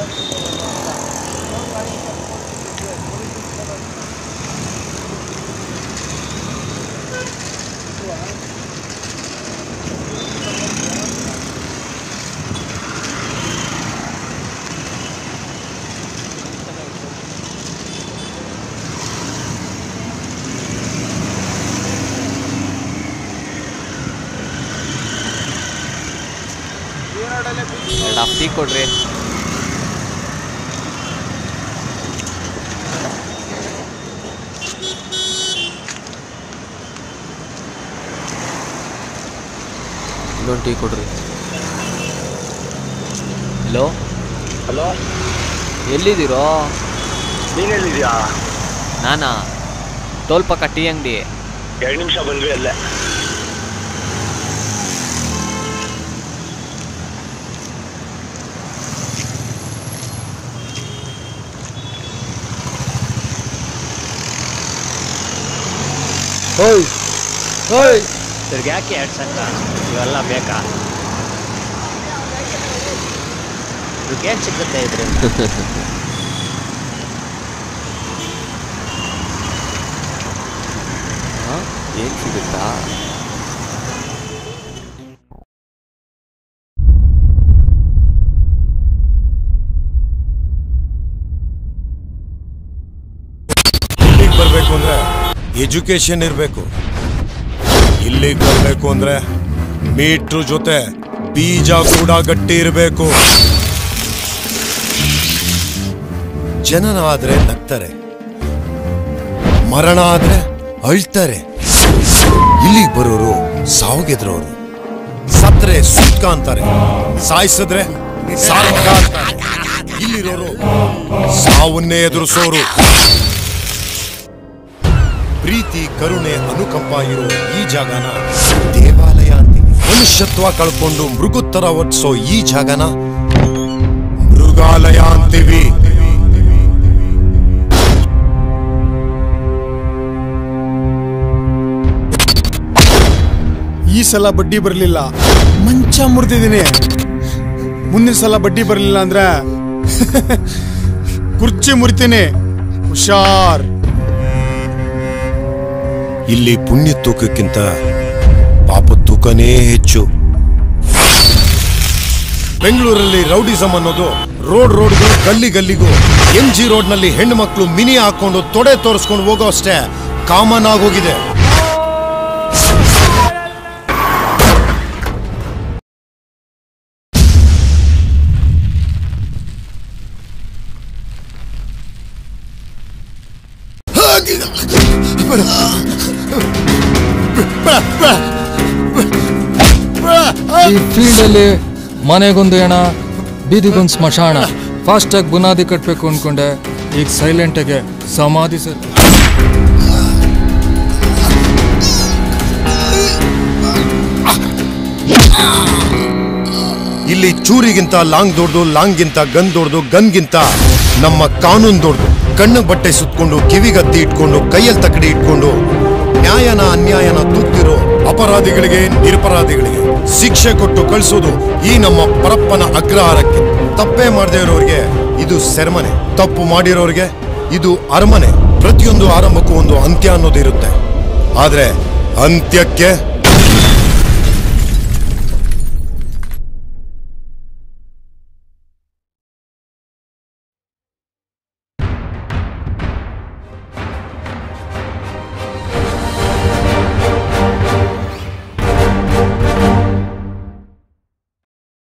ಎರಡು half tea ಕೊಡ್ರಿ ಇನ್ನೊಂದು ಟೀ ಕೊಡ್ರಿ ಹಲೋ ಹಲೋ ಎಲ್ಲಿದ್ದೀರೋ ನೀನ್ ಎಲ್ಲಿದ್ಯಾ ನಾನಾ ಟೋಲ್ ಪಕ್ಕ ಟೀ ಅಂಗಡಿ ಎರಡು ನಿಮಿಷ ಬಂದ್ವಿ ಅಲ್ಲೇ ಹೋಯ್ ಹೋಯ್ ತಿರ್ಗಿ ಯಾಕೆ ಎರಡು ಸಕ್ಕ ಇವೆಲ್ಲ ಬೇಕಾ ಏನು ಸಿಗುತ್ತೆ ಇದರಿಂದ ಏನು ಸಿಗುತ್ತಾ ಇಲ್ಲಿಗೆ ಬರಬೇಕು ಅಂದ್ರೆ ಎಜುಕೇಶನ್ ಇರಬೇಕು ಇಲ್ಲಿಗೆ ಬರಬೇಕು ಅಂದ್ರೆ ಮೀಟ್ರ್ ಜೊತೆ ಬೀಜ ಕೂಡ ಗಟ್ಟಿ ಇರಬೇಕು ಜನನ ಆದ್ರೆ ನಗ್ತಾರೆ ಮರಣ ಆದ್ರೆ ಅಳ್ತಾರೆ ಇಲ್ಲಿಗೆ ಬರೋರು ಸಾವುಗೆದ್ರೋರು ಸತ್ರೆ ಸುಕ್ಕ ಅಂತಾರೆ ಸಾಯಿಸಿದ್ರೆ ಸಾರ್ಥ ಅಂತಾರೆ ಇಲ್ಲಿರೋರು ಸಾವನ್ನೇ ಎದುರಿಸೋರು ಪ್ರೀತಿ ಕರುಣೆ ಅನುಕಂಪ ಇರೋ ಈ ಜಾಗನ ದೇವಾಲಯ ಅಂತೀವಿ ಮನುಷ್ಯತ್ವ ಕಳ್ಕೊಂಡು ಮೃಗುತ್ತರ ವರ್ತಿಸೋ ಈ ಜಾಗನ ಮೃಗಾಲಯ ಅಂತೀವಿ ಈ ಸಲ ಬಡ್ಡಿ ಬರಲಿಲ್ಲ ಮಂಚ ಮುರಿದಿದ್ದೀನಿ ಮುಂದಿನ ಸಲ ಬಡ್ಡಿ ಬರಲಿಲ್ಲ ಅಂದ್ರೆ ಕುರ್ಚಿ ಮುರಿತೀನಿ ಹುಷಾರ್ ಇಲ್ಲಿ ಪುಣ್ಯ ತೂಕಕ್ಕಿಂತ ಪಾಪ ತೂಕನೇ ಹೆಚ್ಚು ಬೆಂಗಳೂರಲ್ಲಿ ರೌಡಿಸಮ್ ಅನ್ನೋದು ರೋಡ್ ರೋಡ್ಗೂ ಗಲ್ಲಿ ಗಲ್ಲಿಗೂ ಎಂ ಜಿ ರೋಡ್ನಲ್ಲಿ ಹೆಣ್ಣು ಮಕ್ಕಳು ಮಿನಿ ಹಾಕೊಂಡು ತೊಡೆ ತೋರಿಸ್ಕೊಂಡು ಹೋಗೋ ಅಷ್ಟೇ ಕಾಮನ್ ಆಗೋಗಿದೆ ಈ ಫೀಲ್ಡಲ್ಲಿ ಮನೆಗೊಂದು ಹೆಣ ಬೀದಿಗೊಂದು ಸ್ಮಶಾನ ಫಾಸ್ಟಾಗಿ ಬುನಾದಿ ಕಟ್ಟಬೇಕು ಅನ್ಕೊಂಡೆ ಈಗ ಸೈಲೆಂಟಾಗೆ ಸಮಾಧಿ ಸರ್ ಇಲ್ಲಿ ಚೂರಿಗಿಂತ ಲಾಂಗ್ ದೊಡ್ದು ಲಾಂಗ್ಗಿಂತ ಗನ್ ದೊಡ್ದು ಗನ್ಗಿಂತ ನಮ್ಮ ಕಾನೂನು ದೊಡ್ದು ಕಣ್ಣು ಬಟ್ಟೆ ಸುತ್ಕೊಂಡು ಕಿವಿಗತ್ತಿ ಇಟ್ಕೊಂಡು ಕೈಯಲ್ಲಿ ತಕಡಿ ಇಟ್ಕೊಂಡು ನ್ಯಾಯನ ಅನ್ಯಾಯನ ತೂಗ್ತಿರೋ ಅಪರಾಧಿಗಳಿಗೆ ನಿರಪರಾಧಿಗಳಿಗೆ ಶಿಕ್ಷೆ ಕೊಟ್ಟು ಕಳಿಸೋದು ಈ ನಮ್ಮ ಪರಪ್ಪನ ಅಗ್ರಹಾರಕ್ಕೆ ತಪ್ಪೇ ಮಾಡದೇ ಇರೋರಿಗೆ ಇದು ಸೆರೆಮನೆ ತಪ್ಪು ಮಾಡಿರೋರಿಗೆ ಇದು ಅರಮನೆ ಪ್ರತಿಯೊಂದು ಆರಂಭಕ್ಕೂ ಒಂದು ಅಂತ್ಯ ಅನ್ನೋದು ಇರುತ್ತೆ ಆದ್ರೆ ಅಂತ್ಯಕ್ಕೆ